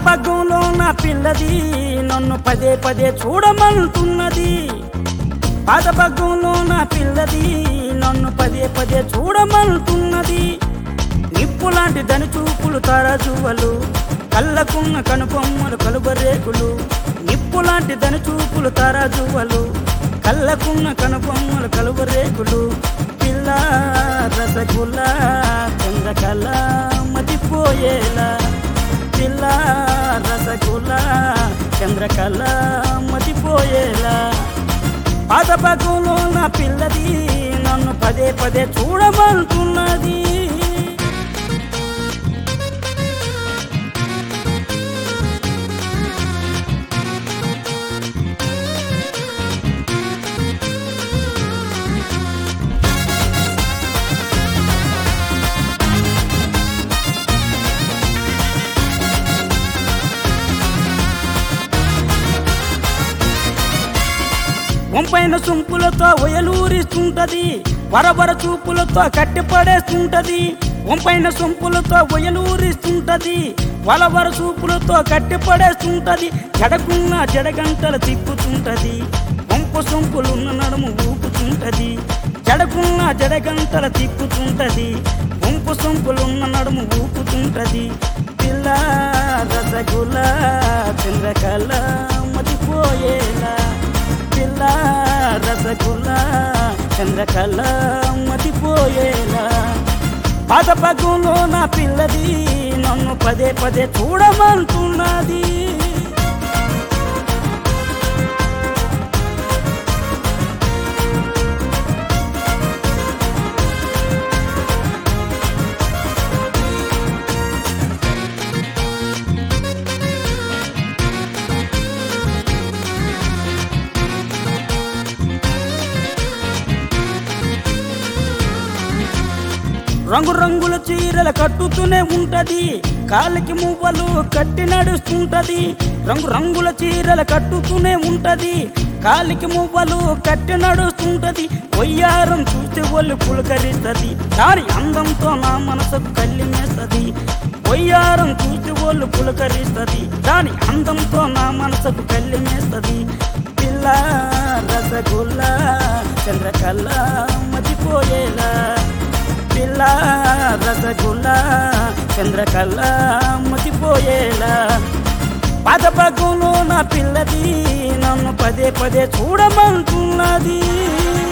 పాదపగ్గంలో నా పిల్లది నన్ను పదే పదే చూడమంటున్నది పాదపగ్గంలో నా పిల్లది నన్ను పదే పదే చూడమంటున్నది నిప్పు లాంటి దని చూపులు తరజువలు కళ్ళకున్న కనుబొమ్మలు కలుబరేకులు నిప్పు లాంటి దని చూపులు తరజువలు కళ్ళకున్న కనుబొమ్మలు కలుబరేకులు పిల్ల రసగుల్ల చంద్రకళ మతిపోయేలా పిల్ల రసగుల్ల చంద్రకళ మతిపోయేలా పాదపగంలో నా పిల్లది నన్ను పదే పదే చూడమంటున్నది వంపైన సొంపులతో ఒయలూరిస్తుంటది వరవర చూపులతో కట్టిపడేస్తుంటది వంపైన సొంపులతో ఒయలూరిస్తుంటది వలవర చూపులతో కట్టిపడేస్తుంటది జడకున్న జడగంటలు తిప్పుతుంటది వంపు సొంపులున్న నడుము ఊపుతుంటది జడకున్న జడగంటలు తిప్పుతుంటది వంపు సొంపులున్న నడుము ఊపుతుంటది పిల్ల రసగుల్ల చంద్రకళ మతిపోయేలా పిల్ల రసగుల్ల చంద్రకళ మతిపోయేలా పాదపగంలో నా పిల్లది నన్ను పదే పదే చూడమంటున్నది రంగు రంగుల చీరలు కట్టుతూనే ఉంటది కాళ్ళకి మువ్వలు కట్టి నడుస్తుంటది రంగు రంగుల చీరలు కట్టుతూనే ఉంటది కాలికి మువ్వలు కట్టి నడుస్తుంటది వయ్యారం చూస్తే ఒళ్ళు పులకరిస్తది దాని అందంతో నా మనసుకు కల్లిమేస్తది వయ్యారం చూస్తే ఒళ్ళు పులకరిస్తది దాని అందంతో నా మనసుకు కల్లిమేస్తది పిల్ల రసగుల్ల చంద్రకళ మతిపోయేలా పిల్ల రసగుల్ల చంద్రకళ మతిపోయేలా పాదపగంలో నా పిల్లది నన్ను పదే పదే చూడమంటున్నది